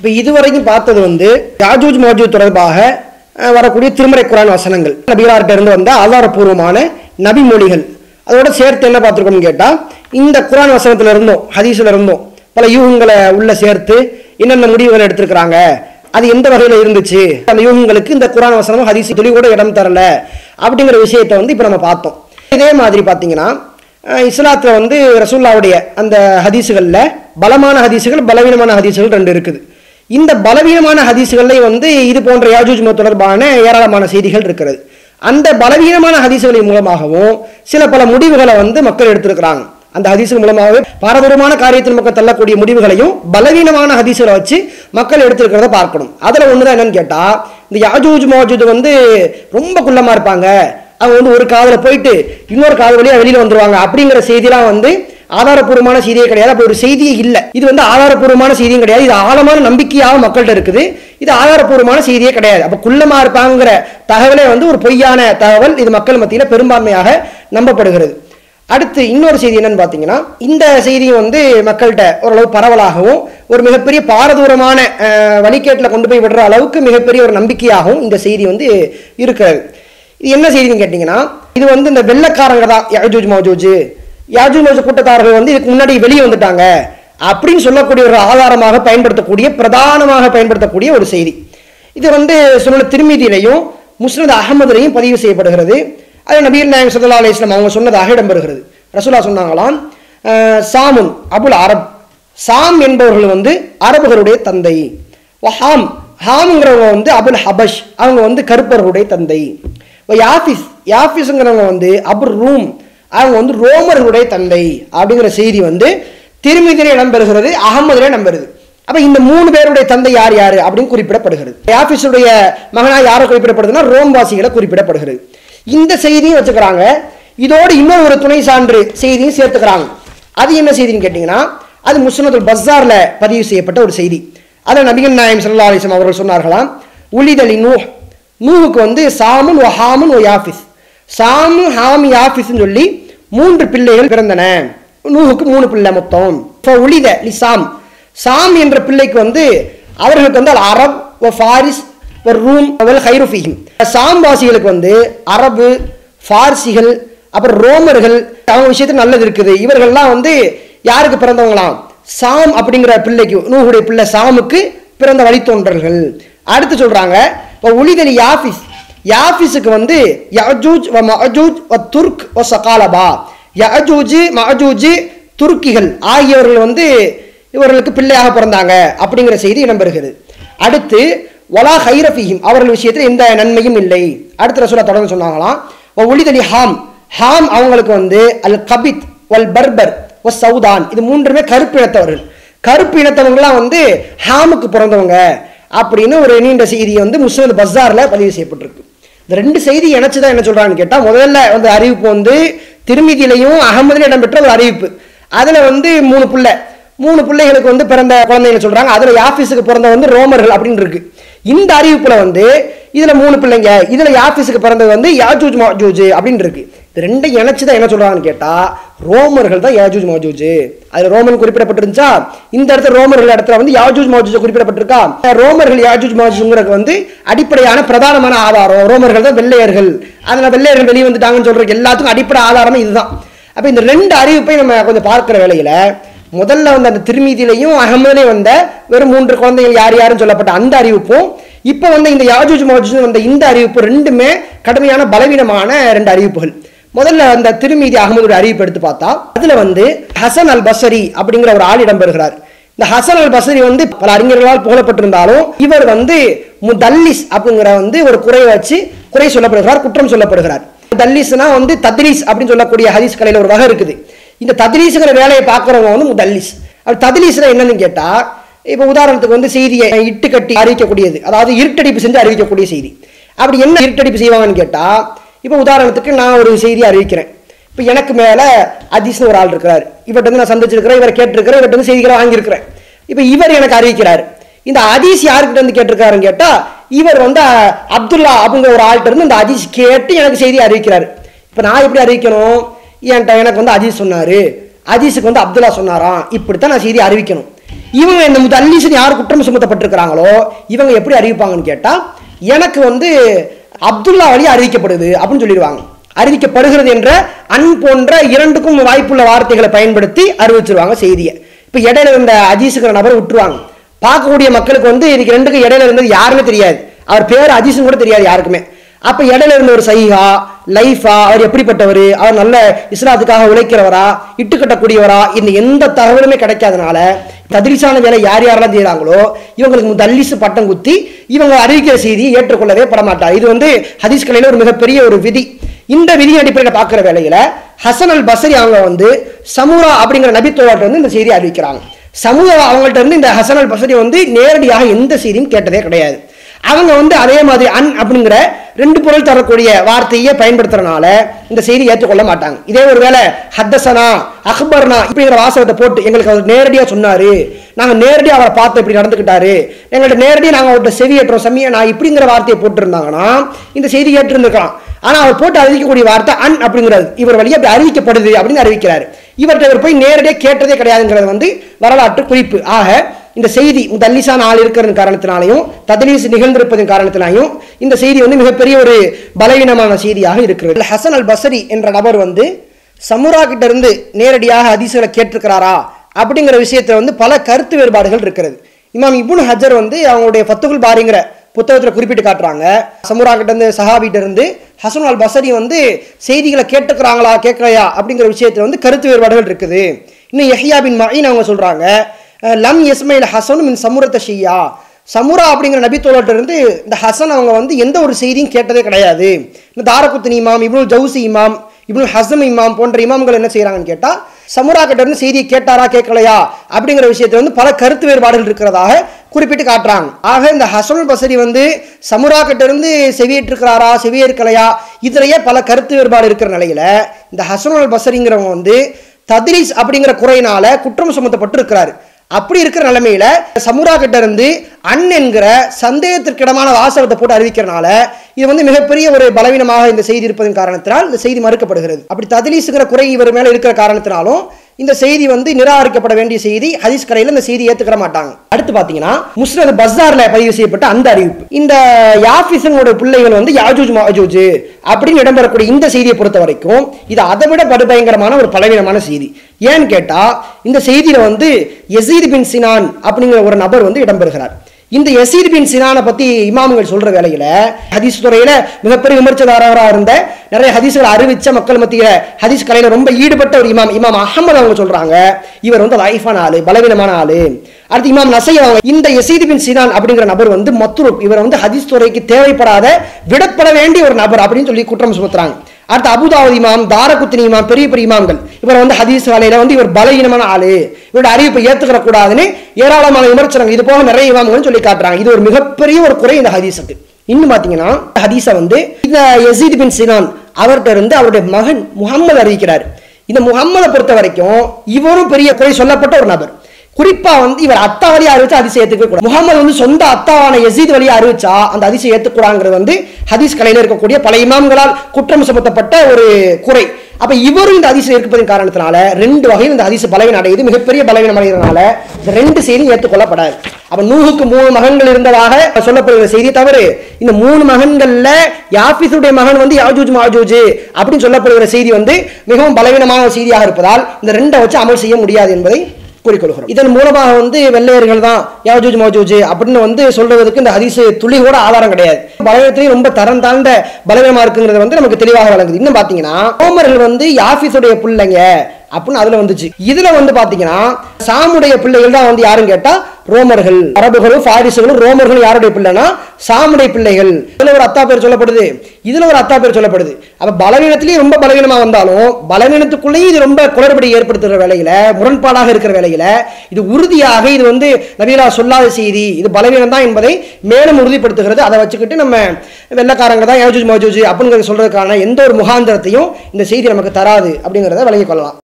இப்போ இதுவரைக்கும் பார்த்தது வந்து யாஜூஜ் மாஜூஜ் தொடர்பாக அஹ், வரக்கூடிய திருமறை குரான் வசனங்கள் நபிகளார்கிட்ட இருந்து வந்த ஆதாரபூர்வமான நபி மொழிகள் அதோட சேர்த்து என்ன பார்த்துருக்கோம்னு கேட்டால் இந்த குரான் வசனத்துல இருந்தும் ஹதீஸ்ல இருந்தும் பல யூகங்களை உள்ள சேர்த்து என்னென்ன முடிவுகள் எடுத்திருக்கிறாங்க அது எந்த வகையில் இருந்துச்சு அந்த யூகங்களுக்கு இந்த குரான் வசனமும் ஹதீஸ் துளி கூட இடம் தரல அப்படிங்கிற விஷயத்தை வந்து இப்போ நம்ம பார்த்தோம் இதே மாதிரி பார்த்தீங்கன்னா அஹ், இஸ்லாத்துல வந்து ரசூல்லாவுடைய அந்த ஹதீஸுகளில் பலமான ஹதீஸுகள் பலவீனமான ஹதீஸுகள் ரெண்டு இருக்குது இந்த பலவீனமான ஹதீஸுகள்லையும் வந்து இது போன்ற யாஜூஜ் மோ தொடர்பான ஏராளமான செய்திகள் இருக்கிறது அந்த பலவீனமான ஹதீஸுகளின் மூலமாகவும் சில பல முடிவுகளை வந்து மக்கள் எடுத்திருக்கிறாங்க அந்த ஹதீஸ் மூலமாகவே பாரதூரமான காரியத்தில் மக்கள் தள்ளக்கூடிய முடிவுகளையும் பலவீனமான ஹதீஸுகளை வச்சு மக்கள் எடுத்திருக்கிறத பார்க்கணும் அதில் ஒன்று தான் என்னன்னு கேட்டால் இந்த யாஜூஜ் மாஜூஜ் வந்து ரொம்ப குள்ளமாக இருப்பாங்க அவங்க வந்து ஒரு காதில் போயிட்டு இன்னொரு காது வழியாக வெளியில் வந்துருவாங்க அப்படிங்கிற செய்திலாம் வந்து ஆதாரப்பூர்வமான செய்தியே கிடையாது அப்படி ஒரு செய்தியே இல்லை இது வந்து ஆதாரப்பூர்வமான செய்தியும் கிடையாது இது ஆழமான நம்பிக்கையாக மக்கள்கிட்ட இருக்குது இது ஆதாரப்பூர்வமான செய்தியே கிடையாது அப்போ குள்ளமா இருப்பாங்கிற தகவலே வந்து ஒரு பொய்யான தகவல் இது மக்கள் மத்தியில் பெரும்பான்மையாக நம்பப்படுகிறது அடுத்து இன்னொரு செய்தி என்னன்னு பார்த்தீங்கன்னா இந்த செய்தியும் வந்து மக்கள்கிட்ட ஓரளவு பரவலாகவும் ஒரு மிகப்பெரிய பாரதூரமான அஹ், வழிகேட்டில் கொண்டு போய் விடுற அளவுக்கு மிகப்பெரிய ஒரு நம்பிக்கையாகவும் இந்த செய்தி வந்து இருக்கிறது இது என்ன செய்தின்னு கேட்டிங்கன்னா இது வந்து இந்த வெள்ளக்காரங்க தான் யாஜூஜ் மௌஜூஜ் யாஜூஜ் மௌஜூஜ் கூட்டத்தார்கள் வந்து இதுக்கு முன்னாடி வெளியே வந்துட்டாங்க அப்படின்னு சொல்லக்கூடிய ஒரு ஆதாரமாக பயன்படுத்தக்கூடிய பிரதானமாக பயன்படுத்தக்கூடிய ஒரு செய்தி இது வந்து சொன்ன திருமீதியிலையும் முஸ்னத் அகமதுலையும் பதிவு செய்யப்படுகிறது அது நபீர் நாயம் சல்லா அலிஸ்லாம் அவங்க சொன்னதாக இடம்பெறுகிறது ரசூலா சொன்னாங்களாம் அஹ், சாமுன் அபுல் அரப் சாம் என்பவர்கள் வந்து அரபுகளுடைய தந்தை ஹாம் ஹாம்ங்கிறவங்க வந்து அபுல் ஹபஷ் அவங்க வந்து கருப்பர்களுடைய தந்தை இப்போ யாஃபிஸ் யாஃபிஸ்ங்கிறவங்க வந்து அபுல் ரூம் அவங்க வந்து ரோமர்களுடைய தந்தை அப்படிங்கிற செய்தி வந்து திருமதியிலே இடம்பெறுகிறது அகமதுல இடம்பெறுது அப்ப இந்த மூணு பேருடைய தந்தை யார் யாரு அப்படின்னு குறிப்பிடப்படுகிறது யாஃபிஸுடைய மகனா யாரை குறிப்பிடப்படுதுன்னா ரோம்வாசிகளை குறிப்பிடப்படுகிறது இந்த செய்தியும் வச்சுக்கிறாங்க இதோடு இன்னொரு ஒரு துணை சான்று செய்தியும் சேர்த்துக்கிறாங்க அது என்ன செய்தின்னு கேட்டிங்கன்னா அது முஸ்னதுல் பஸார்ல பதிவு செய்யப்பட்ட ஒரு செய்தி அதில் நபிகள் நாயம் சல்லா அலிஸ்லாம் அவர்கள் சொன்னார்களாம் உலிதலி நூ நூஹுக்கு வந்து சாமுன் ஒ ஹாமுன் ஒ யாஃபிஸ் சாமு ஹாமி யாஃபிஸ்னு சொல்லி மூன்று பிள்ளைகள் பிறந்தன நூஹுக்கு மூணு பிள்ளை மொத்தம் இப்போ உலித லி சாம் சாம் என்ற பிள்ளைக்கு வந்து அவர்களுக்கு வந்து அல் அரப் ஒ ஃபாரிஸ் ஒரு ரூம் அவள் ஹைருஃபிஹிம் சாம் வாசிகளுக்கு வந்து அரபு ஃபார்சிகள் அப்புறம் ரோமர்கள் அவங்க விஷயத்துல நல்லது இருக்குது இவர்கள்லாம் வந்து யாருக்கு பிறந்தவங்களாம் சாம் அப்படிங்கிற பிள்ளைக்கு நூகுடைய பிள்ளை சாமுக்கு பிறந்த வழித்தோன்றல்கள் அடுத்து சொல்றாங்க இப்போ உளிதலி யாஃபிஸ் யாஃபிஸுக்கு வந்து யஜூஜ் வ மஅஜூஜ் வ துர்க் வ சகாலபா யஜூஜ் மஅஜூஜ் துருக்கிகள் ஆகியவர்கள் வந்து இவர்களுக்கு பிள்ளையாக பிறந்தாங்க அப்படிங்கிற செய்தி இடம்பெறுகிறது அடுத்து வலா ஹைரஃபிஹிம் அவர்கள் விஷயத்தில் எந்த நன்மையும் இல்லை அடுத்த ரசூலா தொடர்ந்து சொன்னாங்களாம் வ உளிதலி ஹாம் ஹாம் அவங்களுக்கு வந்து அல் கபித் வல் பர்பர் ஒ சவுதான் இது மூன்றுமே கருப்பு இனத்தவர்கள் கருப்பு இனத்தவங்களாம் வந்து ஹாமுக்கு பிறந்தவங்க அப்படின்னு ஒரு நீண்ட செய்தி வந்து முஸ்லிம் பஸார்ல பதிவு செய்யப்பட்டிருக்கு இந்த ரெண்டு செய்தி இணைச்சுதான் என்ன சொல்றாங்கன்னு கேட்டா முதல்ல வந்து அறிவிப்பு வந்து திருமிதியிலையும் அகமதுல இடம்பெற்ற ஒரு அறிவிப்பு அதுல வந்து மூணு பிள்ளை மூணு பிள்ளைகளுக்கு வந்து பிறந்த குழந்தைங்க சொல்றாங்க அதுல யாஃபீஸுக்கு பிறந்த வந்து ரோமர்கள் அப்படின்னு இருக்கு இந்த அறிவிப்புல வந்து இதுல மூணு பிள்ளைங்க இதுல யாஃபீஸுக்கு பிறந்தது வந்து யாஜூஜ் மாஜூஜ் அப்படின்னு இருக்கு இது ரெண்டையும் இணைச்சு தான் என்ன சொல்றாங்கன்னு கேட்டா ரோமர்கள் தான் யாஜூஜ் மாஜூஜ் அதுல ரோமன் குறிப்பிடப்பட்டிருந்துச்சா இந்த இடத்துல ரோமர்கள் இடத்துல வந்து யாஜூஜ் மாஜூஜ் குறிப்பிடப்பட்டிருக்கா ரோமர்கள் யாஜூஜ் மாஜூஜ்ங்கிறது வந்து அடிப்படையான பிரதானமான ஆதாரம் ரோமர்கள் தான் வெள்ளையர்கள் அதனால வெள்ளையர்கள் வெளியே வந்துட்டாங்கன்னு சொல்றதுக்கு எல்லாத்துக்கும் அடிப்படை ஆதாரமே இதுதான் அப்ப இந்த ரெண்டு அறிவிப்பை நம்ம கொஞ்சம் பார்க்கிற வேளையில முதல்ல வந்து அந்த திருமீதியிலையும் அகமதுலையும் வந்த வெறும் மூன்று குழந்தைகள் யார் யாருன்னு சொல்லப்பட்ட அந்த அறிவிப்பும் இப்போ வந்து இந்த யாஜூஜ் மாஜூஜ் வந்த இந்த அறிவிப்பு ரெண்டுமே கடுமையான பலவீனமான ரெண்டு அறிவிப்புகள் முதல்ல அந்த திருமீதி அகமதுடைய அறிவிப்பு எடுத்து பார்த்தா அதுல வந்து ஹசன் அல் பசரி அப்படிங்கிற ஒரு ஆள் இடம்பெறுகிறார் இந்த ஹசன் அல் பசரி வந்து பல அறிஞர்களால் புகழப்பட்டிருந்தாலும் இவர் வந்து முதல்லிஸ் அப்படிங்கிற வந்து ஒரு குறையை வச்சு குறை சொல்லப்படுகிறார் குற்றம் சொல்லப்படுகிறார் தல்லிஸ்னா வந்து தத்ரீஸ் அப்படின்னு சொல்லக்கூடிய ஹதீஸ் கலையில ஒரு வகை இருக்குது இந்த தத்ரீஸுங்கிற வேலையை பார்க்குறவங்க வந்து முதல்லிஸ் அது தத்லீஸ்னா என்னன்னு கேட்டா இப்போ உதாரணத்துக்கு வந்து செய்தியை இட்டு கட்டி அறிவிக்கக்கூடியது அதாவது இருட்டடிப்பு செஞ்சு அறிவிக்கக்கூடிய செய்தி அப்படி என்ன இருட்டடிப்பு செய்வாங்கன்னு கேட்டா இப்போ உதாரணத்துக்கு நான் ஒரு செய்தி அறிவிக்கிறேன் இப்போ எனக்கு மேலே அதிஸ்னு ஒரு ஆள் இருக்கிறார் இவர்கிட்ட வந்து நான் சந்திச்சிருக்கிறேன் இவரை கேட்டிருக்கிறேன் இவர்கிட்ட வந்து செய்திகளை வாங்கியிருக்கிறேன் இப்போ இவர் எனக்கு அறிவிக்கிறார் இந்த அதீஸ் யாருக்கிட்ட இருந்து கேட்டிருக்காருன்னு கேட்டா இவர் வந்து அஹ், அப்துல்லா அப்படிங்கிற ஒரு ஆள்கிட்ட இருந்து இந்த அதீஸ் கேட்டு எனக்கு செய்தி அறிவிக்கிறார் இப்போ நான் எப்படி அறிவிக்கணும் என்கிட்ட எனக்கு வந்து அதீஸ் சொன்னாரு அதீஸுக்கு வந்து அப்துல்லா சொன்னாராம் இப்படித்தான் நான் செய்தி அறிவிக்கணும் இவங்க இந்த முத்தல்லீசன் யார் குற்றம் சுமத்தப்பட்டிருக்கிறாங்களோ இவங்க எப்படி அறிவிப்பாங்கன்னு கேட்டா எனக்கு வந்து அப்துல்லா வழி அறிவிக்கப்படுது அப்படின்னு சொல்லிடுவாங்க அறிவிக்கப்படுகிறது என்ற அன் போன்ற இரண்டுக்கும் வாய்ப்புள்ள வார்த்தைகளை பயன்படுத்தி அறிவிச்சிருவாங்க செய்தியை இப்போ இடையில இருந்த அஜீஸுங்கிற நபரை விட்டுருவாங்க பார்க்கக்கூடிய மக்களுக்கு வந்து இதுக்கு ரெண்டுக்கும் இடையில இருந்தது யாருமே தெரியாது அவர் பேர் அஜீஸும் கூட தெரியாது யாருக்குமே அப்ப இடையில இருந்த ஒரு சைஹா லைஃபா அவர் எப்படிப்பட்டவர் அவர் நல்ல இஸ்லாத்துக்காக உழைக்கிறவரா இட்டு கட்டக்கூடியவரா இந்த எந்த தகவலுமே கிடைக்காதனால ததிரிசான வேலை யார் யாரெல்லாம் செய்யறாங்களோ இவங்களுக்கு தல்லிசு பட்டம் குத்தி இவங்க அறிவிக்கிற செய்தியை ஏற்றுக்கொள்ளவே படமாட்டார் இது வந்து ஹதீஸ் கலையில ஒரு மிகப்பெரிய ஒரு விதி இந்த விதி அடிப்படையில் பார்க்குற வேலையில ஹசன் அல் பசரி அவங்க வந்து சமூரா அப்படிங்கிற நபித்தோழர்கிட்ட வந்து இந்த செய்தியை அறிவிக்கிறாங்க சமூக அவங்கள்ட்ட இருந்து இந்த ஹசன் அல் பசரி வந்து நேரடியாக எந்த செய்தியும் கேட்டதே கிடையாது அவங்க வந்து அதே மாதிரி அன் அப்படிங்கிற ரெண்டு பொருள் தரக்கூடிய வார்த்தையை பயன்படுத்துறதுனால இந்த செய்தி ஏற்றுக்கொள்ள மாட்டாங்க இதே ஒரு வேளை ஹத்தசனா அக்பர்னா இப்படிங்கிற வாசகத்தை போட்டு எங்களுக்கு அவர் நேரடியாக சொன்னாரு நாங்கள் நேரடியாக அவரை பார்த்து இப்படி நடந்துக்கிட்டாரு எங்கள்கிட்ட நேரடியாக நாங்கள் அவர்கிட்ட செவியேற்றோம் செம்மியா நான் இப்படிங்கிற வார்த்தையை போட்டிருந்தாங்கன்னா இந்த செய்தி ஏற்றிருந்துக்கலாம் ஆனால் அவர் போட்டு அறிவிக்கக்கூடிய வார்த்தை அன் அப்படிங்கிறது இவர் வழியாக அப்படி அறிவிக்கப்படுது அப்படின்னு அறிவிக்கிறாரு இவர்கிட்ட இவர் போய் நேரடியாக கேட்டதே கிடையாதுங்கிறது வந்து வரலாற்று குறிப்பு ஆக இந்த செய்தி தல்லிசான ஆள் இருக்கிற காரணத்தினாலையும் ததலீஸ் நிகழ்ந்திருப்பதன் காரணத்தினாலையும் இந்த செய்தி வந்து மிகப்பெரிய ஒரு பலவீனமான செய்தியாக இருக்கிறது ஹசன் அல் பசரி என்ற நபர் வந்து சமுரா கிட்ட இருந்து நேரடியாக ஹதீஸ்களை கேட்டிருக்கிறாரா அப்படிங்கிற விஷயத்துல வந்து பல கருத்து வேறுபாடுகள் இருக்கிறது இமாம் இபுன் ஹஜர் வந்து அவங்களுடைய ஃபத்துகுல் பாரிங்கிற புத்தகத்தில் குறிப்பிட்டு காட்டுறாங்க சமுரா கிட்ட இருந்து சஹாபிட்ட இருந்து ஹசன் அல் பசரி வந்து செய்திகளை கேட்டுக்கிறாங்களா கேட்கலையா அப்படிங்கிற விஷயத்துல வந்து கருத்து வேறுபாடுகள் இருக்குது இன்னும் யஹ்யா பின் மயின் அவங்க சொல்றாங்க அஹ் லம் இஸ்மைல் ஹசன் மின் சமுரத்த ஷியா சமுரா அப்படிங்கிற நபித்தோழர்கிட்ட இருந்து இந்த ஹசன் அவங்க வந்து எந்த ஒரு செய்தியும் கேட்டதே கிடையாது இந்த தாரகுத்தின் இமாம் இப்னுல் ஜவுசி இமாம் இப்னுல் ஹசம் இமாம் போன்ற இமாம்கள் என்ன செய்றாங்கன்னு கேட்டா சமுரா கிட்ட இருந்து செய்தியை கேட்டாரா கேட்கலையா அப்படிங்கிற விஷயத்துல வந்து பல கருத்து வேறுபாடுகள் இருக்கிறதாக குறிப்பிட்டு காட்டுறாங்க ஆக இந்த ஹசனுல் பசரி வந்து சமுரா கிட்ட இருந்து செவியேற்றிருக்கிறாரா செவியேற்கலையா இதுலயே பல கருத்து வேறுபாடு இருக்கிற நிலையில இந்த ஹசனுல் பசரிங்கிறவங்க வந்து தத்ரீஸ் அப்படிங்கிற குறையினால குற்றம் சுமத்தப்பட்டு இருக்கிறாரு அப்படி இருக்கிற நிலைமையில சமுரா கிட்ட இருந்து அன் என்கிற சந்தேகத்திற்கிடமான வாசகத்தை போட்டு அறிவிக்கிறனால இது வந்து மிகப்பெரிய ஒரு பலவீனமாக இந்த செய்தி இருப்பதன் காரணத்தினால் இந்த செய்தி மறுக்கப்படுகிறது அப்படி ததிலீசுங்கிற குறை இவர் மேல இருக்கிற காரணத்தினாலும் இந்த செய்தி வந்து நிராகரிக்கப்பட வேண்டிய செய்தி ஹதீஸ் கரையில் இந்த செய்தி ஏத்துக்கிற மாட்டாங்க அடுத்து பாத்தீங்கன்னா முஸ்னத் பஸ்தார்ல பதிவு செய்யப்பட்ட அந்த அறிவிப்பு இந்த யாஃபிசனோட பிள்ளைகள் வந்து யாஜூஜ் மாஜூஜ் அப்படின்னு இடம்பெறக்கூடிய இந்த செய்தியை பொறுத்த வரைக்கும் இது அதை விட படுபயங்கரமான ஒரு பலவீனமான செய்தி ஏன்னு கேட்டா இந்த செய்தியில வந்து யசீத் பின் சினான் அப்படிங்கிற ஒரு நபர் வந்து இடம்பெறுகிறார் இந்த யசீத் பின் சினானை பத்தி இமாமுகள் சொல்ற வேலையில ஹதீஸ் துறையில மிகப்பெரிய விமர்சனதாரராக இருந்த நிறைய ஹதீஸ்களை அறிவிச்ச மக்கள் மத்தியில ஹதீஸ் கலையில ரொம்ப ஈடுபட்ட ஒரு இமாம் இமாம் அகமது அவங்க சொல்றாங்க இவர் வந்து லைஃபான ஆளு பலவீனமான ஆளு அடுத்து இமாம் நசை அவங்க இந்த யசீத் பின் சினான் அப்படிங்கிற நபர் வந்து மத்ரூப் இவர் வந்து ஹதீஸ் துறைக்கு தேவைப்படாத விடப்பட வேண்டிய ஒரு நபர் அப்படின்னு சொல்லி குற்றம் சுமத்துறாங்க அடுத்து அபுதாவதி இமாம் தாரகுத்தினி இமாம் பெரிய பெரிய இமாம்கள் இவர் வந்து ஹதீஸ் வேலையில வந்து இவர் பலவீனமான ஆளு இவரோட அறிவிப்பை ஏத்துக்கிற கூடாதுன்னு ஏராளமான விமர்சனங்கள் இது போக நிறைய இமாம்கள் சொல்லி காட்டுறாங்க இது ஒரு மிகப்பெரிய ஒரு குறை இந்த ஹதீஸுக்கு இன்னும் பாத்தீங்கன்னா ஹதீஸை வந்து இந்த யசீத் பின் சினான் அவர்கிட்ட இருந்து அவருடைய மகன் முகம்மது அறிவிக்கிறார் இந்த முகம்மதை பொறுத்த வரைக்கும் இவரும் பெரிய குறை சொல்லப்பட்ட ஒரு நபர் குறிப்பா வந்து இவர் அத்தா வழியா அறிவிச்சா அதிசயம் ஏத்துக்க கூடாது முகமது வந்து சொந்த அத்தாவான யசீத் வழியா அறிவிச்சா அந்த அதிசயம் ஏத்துக்கூடாங்கிறது வந்து ஹதீஸ் கலையில இருக்கக்கூடிய பல இமாம்களால் குற்றம் சுமத்தப்பட்ட ஒரு குறை அப்ப இவரும் இந்த அதிசயம் இருப்பதன் காரணத்தினால ரெண்டு வகையில் இந்த அதிசய பலவீனம் அடையுது மிகப்பெரிய பலவீனம் அடைகிறதுனால இந்த ரெண்டு செய்தியும் ஏற்றுக்கொள்ளப்படாது அப்ப நூகுக்கு மூணு மகன்கள் இருந்ததாக சொல்லப்படுகிற செய்தி தவறு இந்த மூணு மகன்கள்ல யாபிஸுடைய மகன் வந்து யாஜூஜ் மாஜூஜ் அப்படின்னு சொல்லப்படுகிற செய்தி வந்து மிகவும் பலவீனமான ஒரு செய்தியாக இருப்பதால் இந்த ரெண்டை வச்சு அமல் செய்ய முடியாது என்பதை கூறிக்கொள்கிறோம் இதன் மூலமாக வந்து வெள்ளையர்கள் தான் யாஜூஜ் மௌஜூஜ் அப்படின்னு வந்து சொல்றதுக்கு இந்த ஹதீஸ் துளி கூட ஆதாரம் கிடையாது பலவீனத்திலையும் ரொம்ப தரம் தாழ்ந்த பலவீனமா இருக்குங்கிறது வந்து நமக்கு தெளிவாக வழங்குது இன்னும் பாத்தீங்கன்னா ரோமர்கள் வந்து யாஃபிஸுடைய பிள்ளைங்க அப்படின்னு அதுல வந்துச்சு இதுல வந்து பாத்தீங்கன்னா சாமுடைய பிள்ளைகள் தான் வந்து யாரும் கேட்டா ரோமர்கள் அரபுகளும் பாரிசுகளும் ரோமர்களும் யாருடைய பிள்ளைனா சாமுடைய பிள்ளைகள் இதுல ஒரு அத்தா பேர் சொல்லப்படுது இதுல ஒரு அத்தா பேர் சொல்லப்படுது அப்ப பலவீனத்திலேயே ரொம்ப பலவீனமா வந்தாலும் பலவீனத்துக்குள்ளேயும் இது ரொம்ப குளறுபடி ஏற்படுத்துகிற வேலையில முரண்பாடாக இருக்கிற வேலையில இது உறுதியாக இது வந்து நபீலா சொல்லாத செய்தி இது பலவீனம் தான் என்பதை மேலும் உறுதிப்படுத்துகிறது அதை வச்சுக்கிட்டு நம்ம வெள்ளக்காரங்க தான் யோஜூஜ் மோஜூஜ் அப்படிங்கிறத சொல்றதுக்கான எந்த ஒரு முகாந்திரத்தையும் இந்த செய்தி நமக்கு தராது அப்படிங்கிறத விளங்கிக் கொள்ளலாம்